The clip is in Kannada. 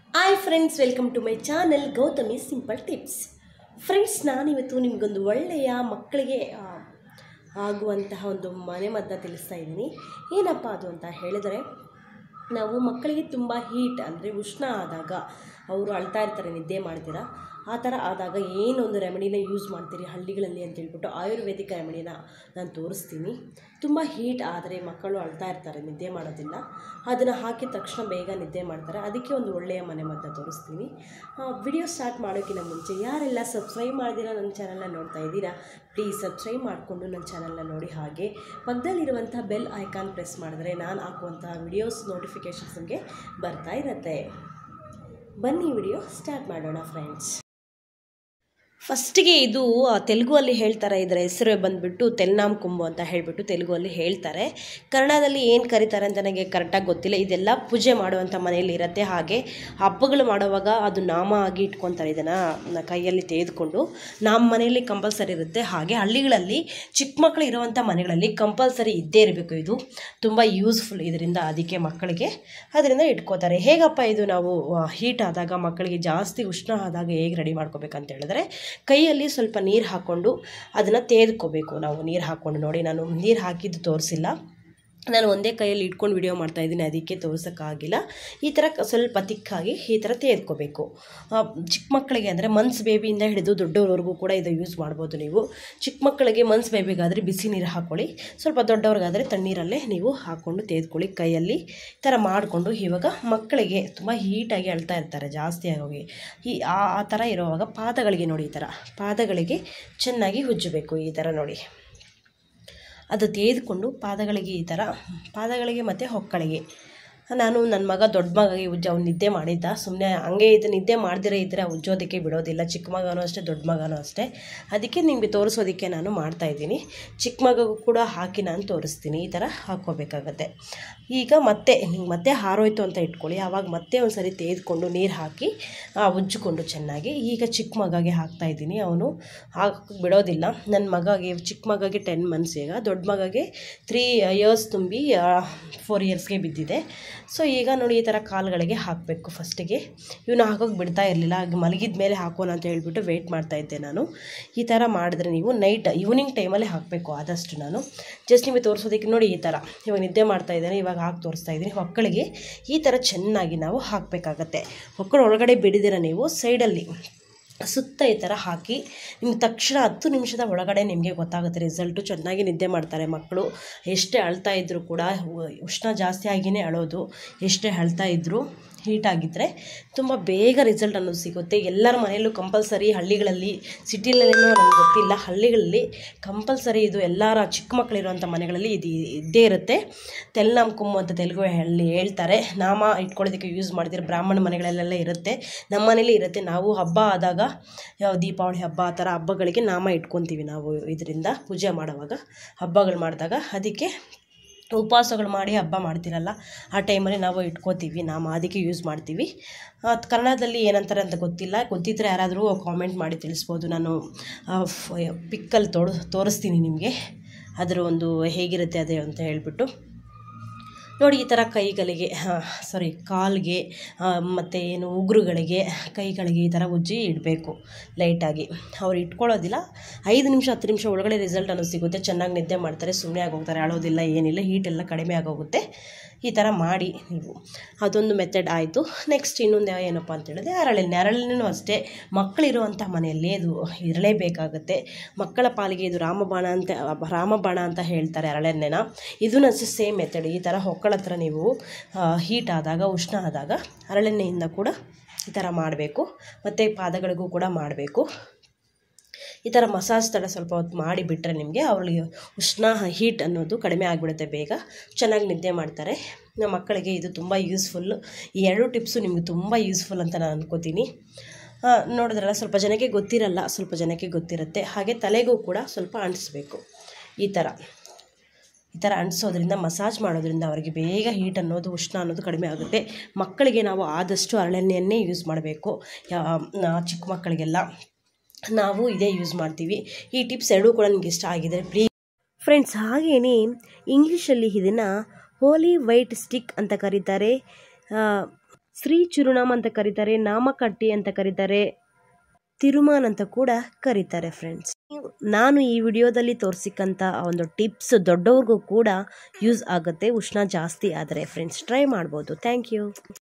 hi friends welcome to my channel Gautami simple tips friends ನಾನಿವತ್ತು ನಿಮಗೊಂದು ಒಳ್ಳೆಯ ಮಕ್ಕಳಿಗೆ ಆ, ಆಗುವಂತಹ ಒಂದು ಮನೆ ಮದ್ದನ್ನು ತಿಳಿಸ್ತಾ ಇದ್ದೀನಿ ಏನಪ್ಪ ಅದು ಅಂತ ಹೇಳಿದರೆ ನಾವು ಮಕ್ಕಳಿಗೆ ತುಂಬ ಹೀಟ್ ಅಂದರೆ ಉಷ್ಣ ಆದಾಗ ಅವರು ಅಳ್ತಾ ಇರ್ತಾರೆ ನಿದ್ದೆ ಮಾಡ್ತೀರಾ ಆ ಥರ ಆದಾಗ ಏನೊಂದು ರೆಮಿಡಿನ ಯೂಸ್ ಮಾಡ್ತೀರಿ ಹಳ್ಳಿಗಳಲ್ಲಿ ಅಂತ ಹೇಳ್ಬಿಟ್ಟು ಆಯುರ್ವೇದಿಕ್ ರೆಮಿಡಿನ ನಾನು ತೋರಿಸ್ತೀನಿ ತುಂಬ ಹೀಟ್ ಆದರೆ ಮಕ್ಕಳು ಅಳ್ತಾ ಇರ್ತಾರೆ ನಿದ್ದೆ ಮಾಡೋದಿಲ್ಲ ಅದನ್ನು ಹಾಕಿದ ತಕ್ಷಣ ಬೇಗ ನಿದ್ದೆ ಮಾಡ್ತಾರೆ ಅದಕ್ಕೆ ಒಂದು ಒಳ್ಳೆಯ ಮನೆ ಮದ್ದು ತೋರಿಸ್ತೀನಿ ವಿಡಿಯೋ ಸ್ಟಾರ್ಟ್ ಮಾಡೋಕ್ಕಿಂತ ಮುಂಚೆ ಯಾರೆಲ್ಲ ಸಬ್ಸ್ಕ್ರೈಬ್ ಮಾಡ್ದಿರಾ ನನ್ನ ಚಾನಲ್ನ ನೋಡ್ತಾ ಇದ್ದೀರಾ ಪ್ಲೀಸ್ ಸಬ್ಸ್ಕ್ರೈಬ್ ಮಾಡಿಕೊಂಡು ನನ್ನ ಚಾನಲ್ನ ನೋಡಿ ಹಾಗೆ ಪಕ್ಕದಲ್ಲಿರುವಂಥ ಬೆಲ್ ಐಕಾನ್ ಪ್ರೆಸ್ ಮಾಡಿದ್ರೆ ನಾನು ಹಾಕುವಂಥ ವಿಡಿಯೋಸ್ ನೋಟಿಫಿಕೇಷನ್ಸ್ ನಿಮಗೆ ಬರ್ತಾ ಇರುತ್ತೆ ಬನ್ನಿ ವಿಡಿಯೋ ಸ್ಟಾರ್ಟ್ ಮಾಡೋಣ ಫ್ರೆಂಡ್ಸ್ ಫಸ್ಟಿಗೆ ಇದು ಆ, ತೆಲುಗುವಲ್ಲಿ ಹೇಳ್ತಾರೆ ಇದರ ಹೆಸರು ಬಂದುಬಿಟ್ಟು ತೆಲ್ನಾಮ್ ಕುಂಬು ಅಂತ ಹೇಳಿಬಿಟ್ಟು ತೆಲುಗುವಲ್ಲಿ ಹೇಳ್ತಾರೆ ಕನ್ನಡದಲ್ಲಿ ಏನು ಕರೀತಾರೆ ಅಂತ ನನಗೆ ಕರೆಕ್ಟಾಗಿ ಗೊತ್ತಿಲ್ಲ ಇದೆಲ್ಲ ಪೂಜೆ ಮಾಡುವಂಥ ಮನೆಯಲ್ಲಿ ಇರುತ್ತೆ ಹಾಗೆ ಹಬ್ಬಗಳು ಮಾಡುವಾಗ ಅದು ನಾಮ ಆಗಿ ಇಟ್ಕೊತಾರೆ ಇದನ್ನು ಕೈಯಲ್ಲಿ ತೆಗೆದುಕೊಂಡು ನಮ್ಮ ಮನೆಯಲ್ಲಿ ಕಂಪಲ್ಸರಿ ಇರುತ್ತೆ ಹಾಗೆ ಹಳ್ಳಿಗಳಲ್ಲಿ ಚಿಕ್ಕ ಮಕ್ಕಳು ಇರುವಂಥ ಮನೆಗಳಲ್ಲಿ ಕಂಪಲ್ಸರಿ ಇದ್ದೇ ಇರಬೇಕು ಇದು ತುಂಬ ಯೂಸ್ಫುಲ್ ಇದರಿಂದ ಅದಕ್ಕೆ ಮಕ್ಕಳಿಗೆ ಅದರಿಂದ ಇಟ್ಕೋತಾರೆ ಹೇಗಪ್ಪ ಇದು ನಾವು ಹೀಟ್ ಆದಾಗ ಮಕ್ಕಳಿಗೆ ಜಾಸ್ತಿ ಉಷ್ಣ ಆದಾಗ ಹೇಗೆ ರೆಡಿ ಮಾಡ್ಕೋಬೇಕಂತ ಹೇಳಿದ್ರೆ ಕೈಯಲ್ಲಿ ಸ್ವಲ್ಪ ನೀರು ಹಾಕ್ಕೊಂಡು ಅದನ್ನು ತೆಗೆದುಕೋಬೇಕು ನಾವು ನೀರು ಹಾಕ್ಕೊಂಡು ನೋಡಿ ನಾನು ನೀರು ಹಾಕಿದ್ದು ತೋರಿಸಿಲ್ಲ ನಾನು ಒಂದೇ ಕೈಯಲ್ಲಿ ಇಟ್ಕೊಂಡು ವಿಡಿಯೋ ಮಾಡ್ತಾ ಇದ್ದೀನಿ ಅದಕ್ಕೆ ತೋರ್ಸೋಕ್ಕಾಗಿಲ್ಲ ಈ ಥರ ಕ- ಸ್ವಲ್ಪ ತಿಕ್ಕಾಗಿ ಈ ಥರ ತೆಗೆದುಕೋಬೇಕು ಚಿಕ್ಕ ಮಕ್ಕಳಿಗೆ ಅಂದರೆ ಮನ್ಸ್ ಬೇಬಿಯಿಂದ ಹಿಡಿದು ದೊಡ್ಡವ್ರವರೆಗೂ ಕೂಡ ಇದು ಯೂಸ್ ಮಾಡ್ಬೋದು ನೀವು ಚಿಕ್ಕ ಮಕ್ಕಳಿಗೆ ಮನ್ಸ್ ಬೇಬಿಗಾದರೆ ಬಿಸಿ ನೀರು ಹಾಕ್ಕೊಳ್ಳಿ ಸ್ವಲ್ಪ ದೊಡ್ಡವ್ರಿಗಾದರೆ ತಣ್ಣೀರಲ್ಲೇ ನೀವು ಹಾಕ್ಕೊಂಡು ತೆಗೆದುಕೊಳ್ಳಿ ಕೈಯಲ್ಲಿ ಈ ಥರ ಮಾಡಿಕೊಂಡು ಇವಾಗ ಮಕ್ಕಳಿಗೆ ತುಂಬ ಹೀಟಾಗಿ ಅಳ್ತಾ ಇರ್ತಾರೆ ಜಾಸ್ತಿ ಆಗೋಗಿ ಈ ಆ ಆ ಥರ ಇರುವಾಗ ಪಾದಗಳಿಗೆ ನೋಡಿ ಈ ಥರ ಪಾದಗಳಿಗೆ ಚೆನ್ನಾಗಿ ಉಜ್ಜಬೇಕು ಈ ಥರ ನೋಡಿ ಅದು ತೆಗೆದುಕೊಂಡು ಪಾದಗಳಿಗೆ ಈ ಥರ ಪಾದಗಳಿಗೆ ಮತ್ತು ಹೊಕ್ಕಳಿಗೆ ನಾನು ನನ್ನ ಮಗ ದೊಡ್ಡ ಮಗಗೆ ಉಜ್ಜ ಅವ್ನು ನಿದ್ದೆ ಮಾಡಿದ್ದ ಸುಮ್ಮನೆ ಹಂಗೆ ಇದು ನಿದ್ದೆ ಮಾಡ್ದಿರೇ ಇದ್ದರೆ ಉಜ್ಜೋದಕ್ಕೆ ಬಿಡೋದಿಲ್ಲ ಚಿಕ್ಕ ಮಗನೂ ಅಷ್ಟೇ ದೊಡ್ಡ ಮಗನೂ ಅಷ್ಟೇ ಅದಕ್ಕೆ ನಿಮಗೆ ತೋರಿಸೋದಕ್ಕೆ ನಾನು ಮಾಡ್ತಾಯಿದ್ದೀನಿ ಚಿಕ್ಕ ಮಗಗೂ ಕೂಡ ಹಾಕಿ ನಾನು ತೋರಿಸ್ತೀನಿ ಈ ಥರ ಹಾಕ್ಕೋಬೇಕಾಗತ್ತೆ ಈಗ ಮತ್ತೆ ನಿಂಗೆ ಮತ್ತೆ ಹಾರೋಯ್ತು ಅಂತ ಇಟ್ಕೊಳ್ಳಿ ಆವಾಗ ಮತ್ತೆ ಒಂದು ಸರಿ ತೆಗೆದುಕೊಂಡು ನೀರು ಹಾಕಿ ಆ, ಉಜ್ಜಿಕೊಂಡು ಚೆನ್ನಾಗಿ ಈಗ ಚಿಕ್ಕ ಮಗಗೆ ಹಾಕ್ತಾಯಿದ್ದೀನಿ ಅವನು ಹಾಕಿ ಬಿಡೋದಿಲ್ಲ ನನ್ನ ಮಗಗೆ ಚಿಕ್ಕ ಮಗಗೆ ಟೆನ್ ಮಂತ್ಸ್ ಈಗ ದೊಡ್ಡ ಮಗಗೆ ತ್ರೀ ಇಯರ್ಸ್ ತುಂಬಿ ಫೋರ್ ಇಯರ್ಸ್ಗೆ ಬಿದ್ದಿದೆ ಸೊ ಈಗ ನೋಡಿ ಈ ಥರ ಕಾಲುಗಳಿಗೆ ಹಾಕಬೇಕು ಫಸ್ಟಿಗೆ ಇವನು ಹಾಕೋಕೆ ಬಿಡ್ತಾ ಇರಲಿಲ್ಲ ಹಾಗೆ ಮಲಗಿದ ಮೇಲೆ ಹಾಕೋಣ ಅಂತ ಹೇಳ್ಬಿಟ್ಟು ವೆಯ್ಟ್ ಮಾಡ್ತಾ ಇದ್ದೆ ನಾನು ಈ ಥರ ಮಾಡಿದ್ರೆ ನೀವು ನೈಟ್ ಈವ್ನಿಂಗ್ ಟೈಮಲ್ಲಿ ಹಾಕಬೇಕು ಆದಷ್ಟು ನಾನು ಜಸ್ಟ್ ನಿಮಗೆ ತೋರಿಸೋದಕ್ಕೆ ನೋಡಿ ಈ ಥರ ಇವಾಗ ನಿದ್ದೆ ಮಾಡ್ತಾ ಇದ್ದೇನೆ ಇವಾಗ ಹಾಕಿ ತೋರಿಸ್ತಾ ಇದ್ದೀನಿ ಹೊಕ್ಕಳಿಗೆ ಈ ಥರ ಚೆನ್ನಾಗಿ ನಾವು ಹಾಕಬೇಕಾಗತ್ತೆ ಹೊಕ್ಕಳ ಒಳಗಡೆ ಬಿಡಿದಿರ ನೀವು ಸೈಡಲ್ಲಿ ಸುತ್ತ ಈ ಥರ ಹಾಕಿ ನಿಮ್ಗೆ ತಕ್ಷಣ ಹತ್ತು ನಿಮಿಷದ ಒಳಗಡೆ ನಿಮಗೆ ಗೊತ್ತಾಗುತ್ತೆ ರಿಸಲ್ಟು ಚೆನ್ನಾಗಿ ನಿದ್ದೆ ಮಾಡ್ತಾರೆ ಮಕ್ಕಳು ಎಷ್ಟೇ ಅಳ್ತಾ ಇದ್ದರೂ ಕೂಡ ಉ- ಉಷ್ಣ ಜಾಸ್ತಿ ಆಗಿಯೇ ಅಳೋದು ಎಷ್ಟೇ ಅಳ್ತಾ ಇದ್ದರೂ ಹೀಟ್ ಆಗಿದ್ದರೆ ತುಂಬ ಬೇಗ ರಿಸಲ್ಟ್ ಅನ್ನೋದು ಸಿಗುತ್ತೆ ಎಲ್ಲರ ಮನೆಯಲ್ಲೂ ಕಂಪಲ್ಸರಿ ಹಳ್ಳಿಗಳಲ್ಲಿ ಸಿಟಿಲಲ್ಲೇನೋ ನನಗೆ ಗೊತ್ತಿಲ್ಲ ಹಳ್ಳಿಗಳಲ್ಲಿ ಕಂಪಲ್ಸರಿ ಇದು ಎಲ್ಲರ ಚಿಕ್ಕ ಮಕ್ಕಳಿರುವಂಥ ಮನೆಗಳಲ್ಲಿ ಇದು ಇದ್ದೇ ಇರುತ್ತೆ ತೆಲ್ನಾಮ್ ಕುಮ್ಮು ಅಂತ ತೆಲುಗು ಹೇಳಿ ಹೇಳ್ತಾರೆ ನಾಮ ಇಟ್ಕೊಳ್ಳೋದಕ್ಕೆ ಯೂಸ್ ಮಾಡಿದ್ರೆ ಬ್ರಾಹ್ಮಣ ಮನೆಗಳಲ್ಲೆಲ್ಲ ಇರುತ್ತೆ ನಮ್ಮ ಮನೇಲಿ ಇರುತ್ತೆ ನಾವು ಹಬ್ಬ ಆದಾಗ ಯಾವ ದೀಪಾವಳಿ ಹಬ್ಬ ಆ ಥರ ಹಬ್ಬಗಳಿಗೆ ನಾಮ ಇಟ್ಕೊತೀವಿ ನಾವು ಇದರಿಂದ ಪೂಜೆ ಮಾಡುವಾಗ ಹಬ್ಬಗಳು ಮಾಡಿದಾಗ ಅದಕ್ಕೆ ಉಪವಾಸಗಳು ಮಾಡಿ ಹಬ್ಬ ಮಾಡ್ತೀರಲ್ಲ ಆ ಟೈಮಲ್ಲಿ ನಾವು ಇಟ್ಕೋತೀವಿ ನಾಮ ಅದಕ್ಕೆ ಯೂಸ್ ಮಾಡ್ತೀವಿ ಅದ್ ಕನ್ನಡದಲ್ಲಿ ಏನಂತಾರೆ ಅಂತ ಗೊತ್ತಿಲ್ಲ ಗೊತ್ತಿದ್ದರೆ ಯಾರಾದರೂ ಕಾಮೆಂಟ್ ಮಾಡಿ ತಿಳಿಸ್ಬೋದು ನಾನು ಪಿಕ್ಕಲ್ಲಿ ತೋರ್ ತೋರಿಸ್ತೀನಿ ನಿಮಗೆ ಅದರ ಒಂದು ಹೇಗಿರುತ್ತೆ ಅದೇ ಅಂತ ಹೇಳ್ಬಿಟ್ಟು ನೋಡಿ ಈ ಥರ ಕೈಗಳಿಗೆ ಸಾರಿ ಕಾಲಿಗೆ ಮತ್ತು ಏನು ಉಗುರುಗಳಿಗೆ ಕೈಗಳಿಗೆ ಈ ಥರ ಉಜ್ಜಿ ಇಡಬೇಕು ಲೈಟಾಗಿ ಅವ್ರು ಇಟ್ಕೊಳ್ಳೋದಿಲ್ಲ ಐದು ನಿಮಿಷ ಹತ್ತು ನಿಮಿಷ ಒಳಗಡೆ ರಿಸಲ್ಟ್ ಅನ್ನೋದು ಸಿಗುತ್ತೆ ಚೆನ್ನಾಗಿ ನಿದ್ದೆ ಮಾಡ್ತಾರೆ ಸುಮ್ಮನೆ ಆಗೋಗ್ತಾರೆ ಅಳೋದಿಲ್ಲ ಏನಿಲ್ಲ ಹೀಟೆಲ್ಲ ಕಡಿಮೆ ಆಗೋಗುತ್ತೆ ಈ ಥರ ಮಾಡಿ ನೀವು ಅದೊಂದು ಮೆಥಡ್ ಆಯಿತು ನೆಕ್ಸ್ಟ್ ಇನ್ನೊಂದು ಏನಪ್ಪ ಅಂತ ಹೇಳಿದ್ರೆ ಅರಳಿನ ಅರಳಿನೂ ಅಷ್ಟೇ ಮಕ್ಕಳಿರುವಂಥ ಮನೆಯಲ್ಲಿ ಇದು ಇರಲೇಬೇಕಾಗುತ್ತೆ ಮಕ್ಕಳ ಪಾಲಿಗೆ ಇದು ರಾಮಬಾಣ ಅಂತ ರಾಮಬಾಣ ಅಂತ ಹೇಳ್ತಾರೆ ಅರಳೆಣ್ಣೆನ ಇದನ್ನು ಅಷ್ಟೇ ಸೇಮ್ ಮೆಥಡ್ ಈ ಥರ ಹೊಕ್ಕಳ ಹತ್ರ ನೀವು ಹೀಟ್ ಆದಾಗ ಉಷ್ಣ ಆದಾಗ ಹರಳೆಣ್ಣೆಯಿಂದ ಕೂಡ ಈ ಥರ ಮಾಡಬೇಕು ಮತ್ತು ಪಾದಗಳಿಗೂ ಕೂಡ ಮಾಡಬೇಕು ಈ ಥರ ಮಸಾಜ್ ಥರ ಸ್ವಲ್ಪ ಹೊತ್ತು ಮಾಡಿ ಬಿಟ್ಟರೆ ನಿಮಗೆ ಅವಳಿಗೆ ಉಷ್ಣ ಹೀಟ್ ಅನ್ನೋದು ಕಡಿಮೆ ಆಗಿಬಿಡುತ್ತೆ ಬೇಗ ಚೆನ್ನಾಗಿ ನಿದ್ದೆ ಮಾಡ್ತಾರೆ ನಮ್ಮ ಮಕ್ಕಳಿಗೆ ಇದು ತುಂಬ ಯೂಸ್ಫುಲ್ಲು ಈ ಎರಡು ಟಿಪ್ಸು ನಿಮಗೆ ತುಂಬ ಯೂಸ್ಫುಲ್ ಅಂತ ನಾನು ಅನ್ಕೋತೀನಿ ಆ, ನೋಡಿದ್ರಲ್ಲ ಸ್ವಲ್ಪ ಜನಕ್ಕೆ ಗೊತ್ತಿರಲ್ಲ ಸ್ವಲ್ಪ ಜನಕ್ಕೆ ಗೊತ್ತಿರುತ್ತೆ ಹಾಗೆ ತಲೆಗೂ ಕೂಡ ಸ್ವಲ್ಪ ಅಂಟಿಸ್ಬೇಕು ಈ ಥರ ಈ ಥರ ಅಂಟಿಸೋದ್ರಿಂದ ಮಸಾಜ್ ಮಾಡೋದ್ರಿಂದ ಅವರಿಗೆ ಬೇಗ ಹೀಟ್ ಅನ್ನೋದು ಉಷ್ಣ ಅನ್ನೋದು ಕಡಿಮೆ ಆಗುತ್ತೆ ಮಕ್ಕಳಿಗೆ ನಾವು ಆದಷ್ಟು ಹರಳೆಣ್ಣೆಯನ್ನೇ ಯೂಸ್ ಮಾಡಬೇಕು ಚಿಕ್ಕ ಮಕ್ಕಳಿಗೆಲ್ಲ ನಾವು ಇದೇ ಯೂಸ್ ಮಾಡ್ತೀವಿ ಈ ಟಿಪ್ಸ್ ಎರಡೂ ಕೂಡ ನಿಮ್ಗೆ ಇಷ್ಟ ಆಗಿದೆ ಪ್ಲೀಸ್ ಫ್ರೆಂಡ್ಸ್ ಹಾಗೇನೆ ಇಂಗ್ಲೀಷಲ್ಲಿ ಇದನ್ನು ಹೋಲಿ ವೈಟ್ ಸ್ಟಿಕ್ ಅಂತ ಕರೀತಾರೆ ಶ್ರೀ ಚುರುಣಾಮ್ ಅಂತ ಕರೀತಾರೆ ನಾಮಕಟ್ಟಿ ಅಂತ ಕರೀತಾರೆ ತಿರುಮಾನ್ ಅಂತ ಕೂಡ ಕರೀತಾರೆ ಫ್ರೆಂಡ್ಸ್ ನಾನು ಈ ವಿಡಿಯೋದಲ್ಲಿ ತೋರಿಸಿಕ್ಕಂಥ ಒಂದು ಟಿಪ್ಸ್ ದೊಡ್ಡವ್ರಿಗೂ ಕೂಡ ಯೂಸ್ ಆಗುತ್ತೆ ಉಷ್ಣ ಜಾಸ್ತಿ ಆದರೆ ಫ್ರೆಂಡ್ಸ್ ಟ್ರೈ ಮಾಡ್ಬೋದು ಥ್ಯಾಂಕ್ ಯು